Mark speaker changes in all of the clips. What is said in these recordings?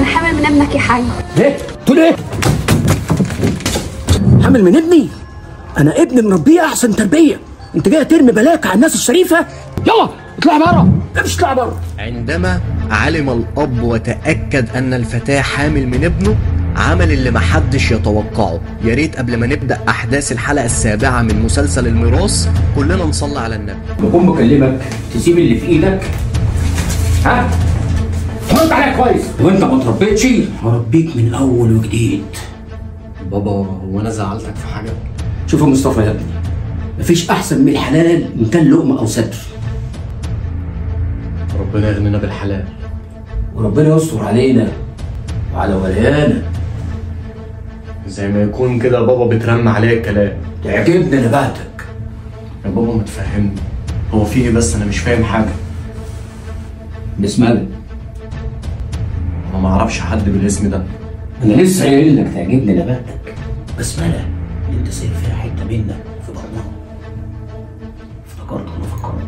Speaker 1: انا حامل من ابنك يا حاج
Speaker 2: ايه تقول ايه حامل من ابني انا ابني مربيه احسن تربيه انت جاي ترمي بلاك على الناس الشريفه يلا اطلع بره امشي اطلع بره
Speaker 3: عندما علم الأب وتأكد أن الفتاة حامل من ابنه عمل اللي محدش يتوقعه يا ريت قبل ما نبدأ أحداث الحلقة السابعة من مسلسل الميراث كلنا نصلي على النبي
Speaker 2: بكون بكلمك تسيب اللي في ايدك ها رد عليا كويس وانت ما تربيتش هربيك من اول وجديد
Speaker 3: بابا هو أنا زعلتك في حاجة؟
Speaker 2: شوف يا مصطفى يا ابني مفيش احسن من الحلال ان كان لقمه او ستر
Speaker 3: ربنا يغنينا بالحلال
Speaker 2: وربنا يستر علينا وعلى وليانا
Speaker 3: زي ما يكون كده بابا بترمى عليا الكلام
Speaker 2: تعجبني نباتك
Speaker 3: يا بابا ما تفهمني هو في ايه بس انا مش فاهم حاجه
Speaker 2: بسملة
Speaker 3: انا ما اعرفش حد بالاسم ده
Speaker 2: انا لسه قايل لك تعجبني نباتك بسملة اللي انت سايب فيها حته منك في بطنها افتكرت وانا فكرك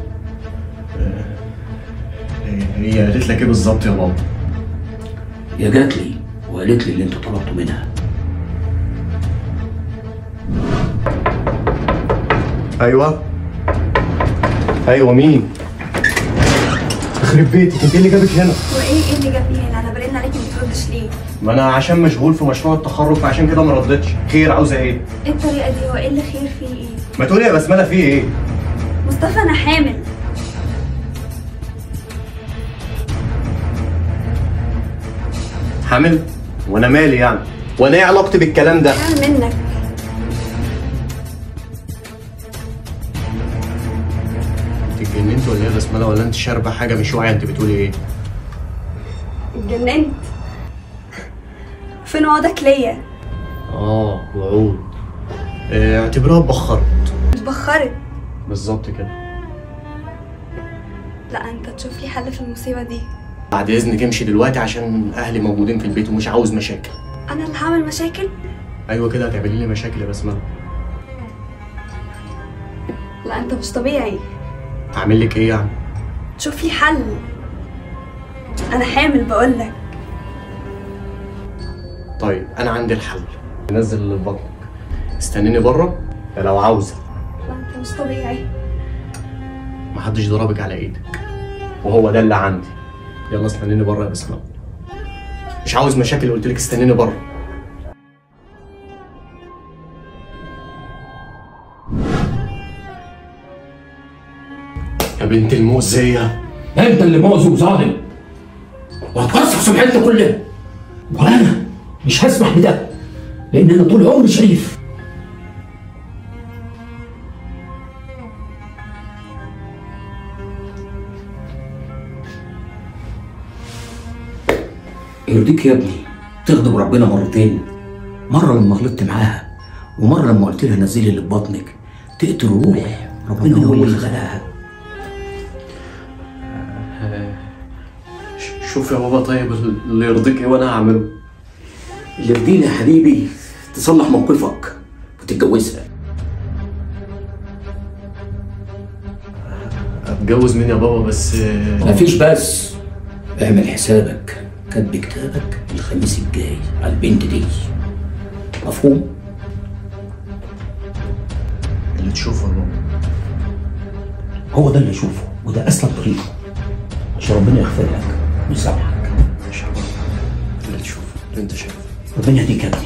Speaker 3: هي- هي قالت لك ايه بالظبط يا بابا
Speaker 2: هي جات لي وقالت لي اللي انت طلبته منها
Speaker 3: ايوه ايوه مين يخرب بيتك انت إيه اللي جابك هنا
Speaker 1: وايه ايه اللي جابني هنا انا برن عليك ما بتردش ليه
Speaker 3: ما انا عشان مشغول في مشروع التخرج فعشان كده ما ردتش خير عاوزه ايه
Speaker 1: ايه الطريقه دي هو ايه اللي خير فيه ايه
Speaker 3: ما تقولي يا بسمله في ايه
Speaker 1: مصطفى انا حامل
Speaker 3: حامل وانا مالي يعني وانا ايه علاقتي بالكلام ده
Speaker 1: حامل منك
Speaker 3: انت اتجننت ولا ايه يا بسمله ولا انت شاربه حاجه مش واعيه انت بتقولي ايه
Speaker 1: اتجننت فين وعدك ليا
Speaker 3: اه وعود اه، اعتبرها اتبخرت
Speaker 1: اتبخرت
Speaker 3: بالظبط كده
Speaker 1: لا انت تشوف لي حل في المصيبه دي
Speaker 3: بعد اذنك امشي دلوقتي عشان اهلي موجودين في البيت ومش عاوز مشاكل
Speaker 1: انا اللي هعمل مشاكل
Speaker 3: ايوه كده هتعملي لي مشاكل يا بسمله
Speaker 1: لا انت مش طبيعي
Speaker 3: هعمل لك ايه يعني
Speaker 1: شوف لي حل انا حامل بقول لك
Speaker 3: طيب انا عندي الحل نزل اللي في بطنك استنيني بره لو عاوزه
Speaker 1: لا انت مش طبيعي
Speaker 3: محدش ضربك على ايدك وهو ده اللي عندي يلا استنيني بره يا بسمله مش عاوز مشاكل قلت لك استنيني بره يا بنت المؤذيه
Speaker 2: انت اللي مؤذي وظالم وهتكسر سمعتنا كلنا وانا مش هسمح بده لان انا طول عمري شريف يرضيك يا ابني تغضب ربنا مرتين مرة لما غلطت معاها ومرة لما قلت لها نزلي اللي في بطنك تقتل روح ربنا هو اللي خلقها
Speaker 3: ش- شوف يا بابا طيب اللي يرضيك ايه وانا هعمله
Speaker 2: اللي يرضيني يا حبيبي تصلح موقفك وتتجوزها
Speaker 3: اتجوز مين يا بابا بس
Speaker 2: مفيش بس اعمل حسابك كاتب كتابك الخميس الجاي على البنت دي مفهوم؟
Speaker 3: اللي تشوفه يا بابا
Speaker 2: هو ده اللي اشوفه وده اسلم طريقه عشان ربنا يغفر لك ويسامحك
Speaker 3: ان شاء الله اللي تشوفه اللي انت شايفه
Speaker 2: ربنا يهديك يا ابني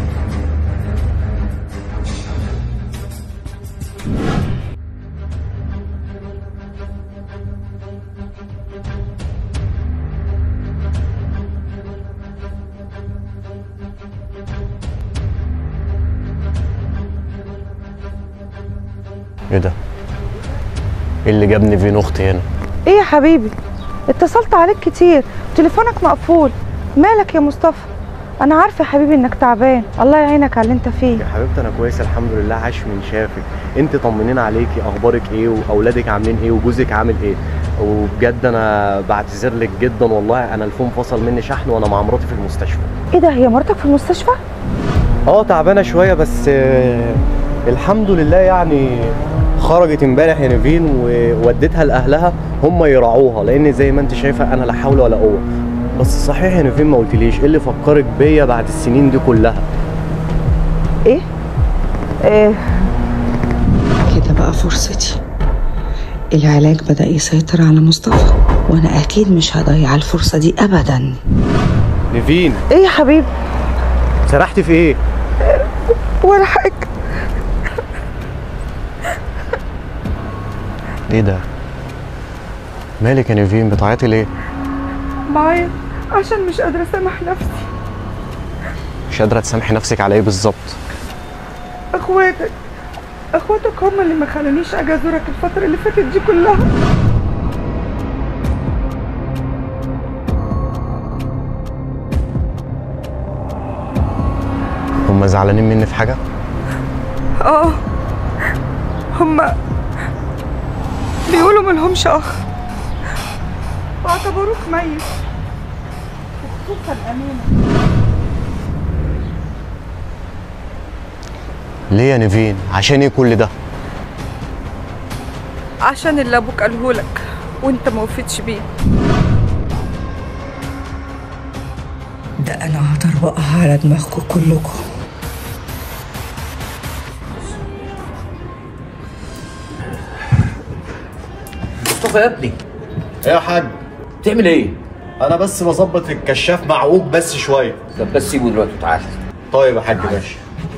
Speaker 3: ايه ده؟ ايه اللي جابني فين اختي هنا؟
Speaker 4: ايه يا حبيبي اتصلت عليك كتير تليفونك مقفول مالك يا مصطفى انا عارفه يا حبيبي انك تعبان الله يعينك على اللي انت فيه
Speaker 3: يا حبيبتي انا كويس الحمد لله عاش من شافك انت طمنين عليكي اخبارك ايه واولادك عاملين ايه وجوزك عامل ايه وبجد انا بعتذر لك جدا والله انا الفون فصل مني شحن وانا مع مراتي في المستشفى
Speaker 4: ايه ده هي مرتك في المستشفى
Speaker 3: اه تعبانه شويه بس آه، الحمد لله يعني خرجت امبارح يا نيفين ووديتها لاهلها هم يراعوها لان زي ما انت شايفه انا لا حول ولا قوه بس صحيح يا نيفين ما قلتليش ايه اللي فكرك بيا بعد السنين دي كلها
Speaker 4: ايه ايه
Speaker 5: كده بقى فرصتي العلاج بدأ يسيطر على مصطفى وانا اكيد مش هضيع الفرصة دي ابدا
Speaker 3: نيفين
Speaker 4: ايه يا حبيبي
Speaker 3: سرحتي في ايه
Speaker 4: ولا حاجه
Speaker 3: ايه ده مالك يا نيفين بتعيطي ليه
Speaker 4: معايا عشان مش قادره اسامح نفسي
Speaker 3: مش قادره تسامحي نفسك على ايه بالظبط
Speaker 4: اخواتك اخواتك هم اللي ما خلونيش اجي ازورك الفتره اللي فاتت دي كلها
Speaker 3: هم زعلانين مني في حاجه
Speaker 4: اه هم بيقولوا ملهمش اخ واعتبروك ميت وخصوصا امينه
Speaker 3: ليه يا نيفين عشان ايه كل ده
Speaker 4: عشان اللي ابوك قالهولك وانت ما وفيتش بيه
Speaker 5: ده انا هطربقها على دماغكم كلكم
Speaker 2: مصطفى يا ابني
Speaker 6: ايه يا حاج
Speaker 2: بتعمل ايه؟
Speaker 6: انا بس بظبط الكشاف معوج بس شويه
Speaker 2: طب بس سيبه دلوقتي وتعالى
Speaker 6: طيب يا حاج ماشي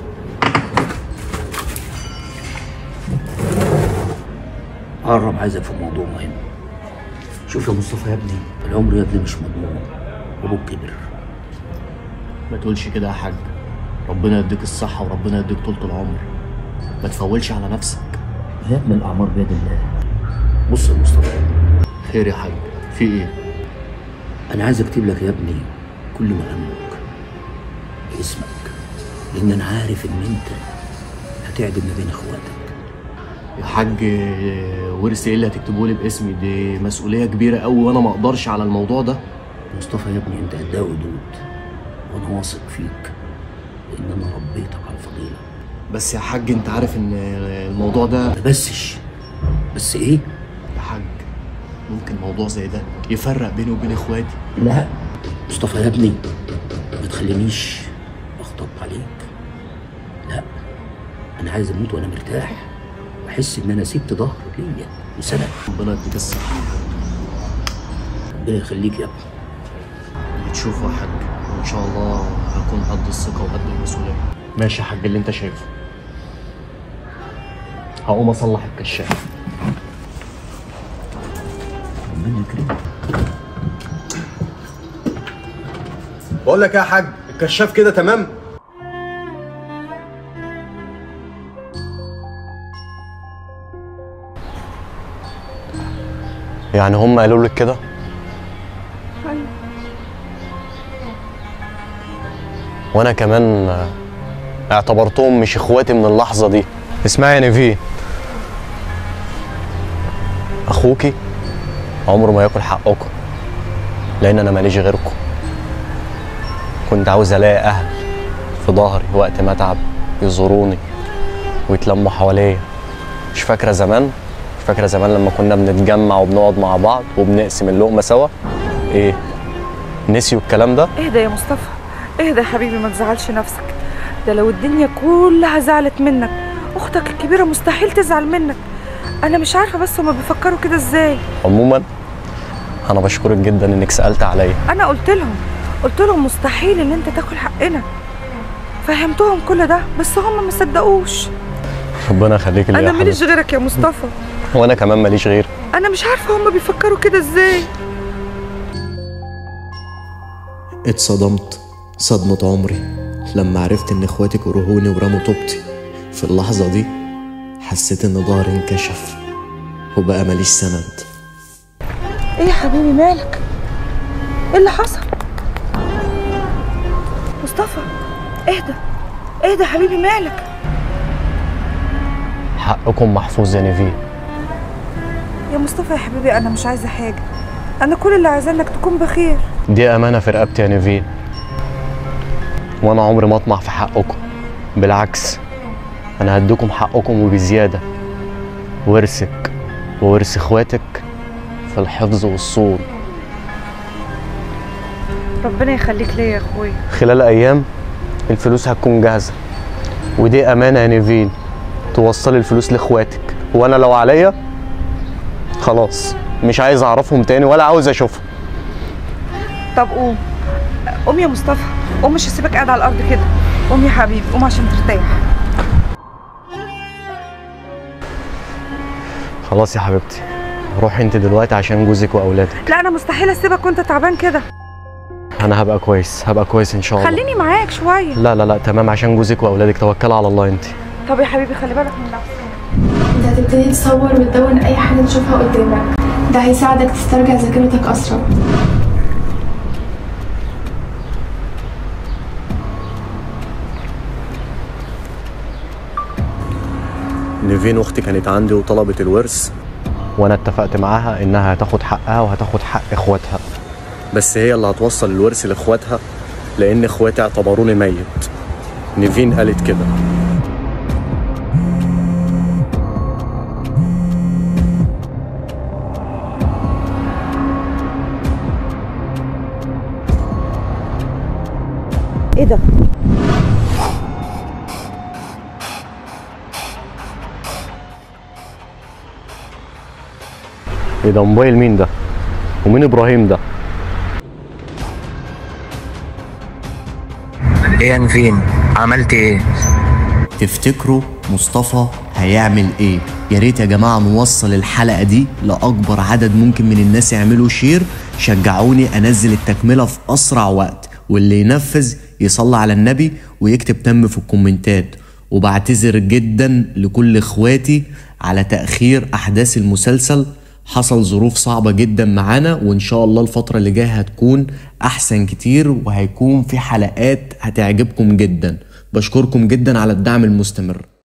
Speaker 2: قرب عايزك في موضوع مهم شوف يا مصطفى يا ابني العمر يا ابني مش مضمون ابوك كبر
Speaker 3: ما تقولش كده يا حاج ربنا يديك الصحه وربنا يديك طولة العمر ما تفولش على نفسك
Speaker 2: يا ابني الاعمار بيد الله بص يا مصطفى
Speaker 3: خير يا حاج في ايه
Speaker 2: انا عايز اكتب لك يا ابني كل ما املك اسمك لان انا عارف ان انت هتعدل ما بين اخواتك
Speaker 3: يا حاج ورث ايه اللي هتكتبه لي باسمي دي مسؤوليه كبيره قوي وانا ما اقدرش على الموضوع ده
Speaker 2: مصطفى يا ابني انت قدها ودود وانا واثق فيك لان انا ربيتك على الفضيله
Speaker 3: بس يا حاج انت عارف ان الموضوع ده
Speaker 2: ما بسش بس ايه
Speaker 3: يا حاج ممكن موضوع زي ده يفرق بيني وبين اخواتي
Speaker 2: لا مصطفى يا ابني ما تخلينيش اخطب عليك لا انا عايز اموت وانا مرتاح واحس ان انا سبت ظهر ليا وسند
Speaker 3: ربنا يديك الصحه
Speaker 2: ربنا يخليك يا ابني
Speaker 3: اللي تشوفه يا حاج وان شاء الله هكون قد الثقه وقد المسؤوليه ماشي يا حاج اللي انت شايفه هقوم اصلح الكشاف
Speaker 2: ربنا يكرمك
Speaker 6: بقول لك ايه يا حاج الكشاف كده تمام
Speaker 3: يعني هم قالوا لك كده
Speaker 4: أيوة.
Speaker 3: وانا كمان آه، اعتبرتهم مش اخواتي من اللحظه دي اسمعي يا نيفين اخوكي عمره ما ياكل حقكم لان انا ماليش غيركم كنت عاوز الاقي اهل في ظهري وقت ما اتعب يزوروني ويتلموا حواليا مش فاكره زمان مش فاكره زمان لما كنا بنتجمع وبنقعد مع بعض وبنقسم اللقمه سوا ايه نسيوا الكلام ده
Speaker 4: اهدى يا مصطفى اهدى يا حبيبي ما تزعلش نفسك ده لو الدنيا كلها زعلت منك اختك الكبيره مستحيل تزعل منك انا مش عارفه بس هما بيفكروا كده ازاي
Speaker 3: عموما انا بشكرك جدا انك سالت عليا
Speaker 4: انا قلت لهم قلت لهم مستحيل ان انت تاكل حقنا فهمتهم كل ده بس هم ما صدقوش
Speaker 3: ربنا يخليك ليا
Speaker 4: انا
Speaker 3: يا
Speaker 4: ماليش
Speaker 3: حبيبتي
Speaker 4: غيرك يا مصطفى
Speaker 3: وانا كمان ماليش غير
Speaker 4: انا مش عارفه هم بيفكروا كده ازاي
Speaker 3: اتصدمت صدمة عمري لما عرفت ان اخواتي كرهوني ورموا طوبتي في اللحظة دي حسيت ان ظهري انكشف وبقى ماليش سند
Speaker 4: ايه يا حبيبي مالك ايه اللي حصل مصطفى اهدى اهدى يا حبيبي مالك
Speaker 3: حقكم محفوظ يا نيفين
Speaker 4: يا مصطفى يا حبيبي انا مش عايزه حاجه انا كل اللي عايزاه انك تكون بخير
Speaker 3: دي امانة في رقبتي يا نيفين وانا عمري ما اطمع في حقكم بالعكس انا هديكم حقكم وبزيادة ورثك وورث اخواتك في الحفظ والصون
Speaker 4: ربنا يخليك ليا يا اخويا
Speaker 3: خلال ايام الفلوس هتكون جاهزه ودي امانه يا نيفين توصلي الفلوس لاخواتك وانا لو عليا خلاص مش عايز اعرفهم تاني ولا عاوز اشوفهم
Speaker 4: طب قوم قوم يا مصطفى قوم مش هسيبك قاعد على الارض كده قوم يا حبيبي قوم عشان ترتاح
Speaker 3: خلاص يا حبيبتي روحي انت دلوقتي عشان جوزك واولادك
Speaker 4: لا انا مستحيل اسيبك وانت تعبان كده
Speaker 3: انا هبقى كويس هبقى كويس ان شاء الله
Speaker 4: خليني معاك شويه
Speaker 3: لا لا لا تمام عشان جوزك واولادك توكلي على الله انت
Speaker 4: طب يا حبيبي خلي بالك من نفسك
Speaker 7: انت هتبتدي تصور وتدون اي حاجة تشوفها قدامك ده هيساعدك تسترجع ذاكرتك اسرع
Speaker 3: نيفين اختي كانت عندي وطلبت الورث وانا اتفقت معاها انها هتاخد حقها وهتاخد حق اخواتها بس هي اللي هتوصل الورث لاخواتها لان اخواتي اعتبروني ميت نيفين قالت كده
Speaker 4: ايه ده
Speaker 3: ايه ده موبايل مين ده ومين ابراهيم ده
Speaker 8: ايه يا نفين عملت ايه
Speaker 3: تفتكروا مصطفى هيعمل ايه يا ريت يا جماعه نوصل الحلقه دي لاكبر عدد ممكن من الناس يعملوا شير شجعوني انزل التكمله في اسرع وقت واللي ينفذ يصلي على النبي ويكتب تم في الكومنتات وبعتذر جدا لكل اخواتي على تاخير احداث المسلسل حصل ظروف صعبة جدا معانا وإن شاء الله الفترة اللي جاية هتكون أحسن كتير وهيكون في حلقات هتعجبكم جدا بشكركم جدا على الدعم المستمر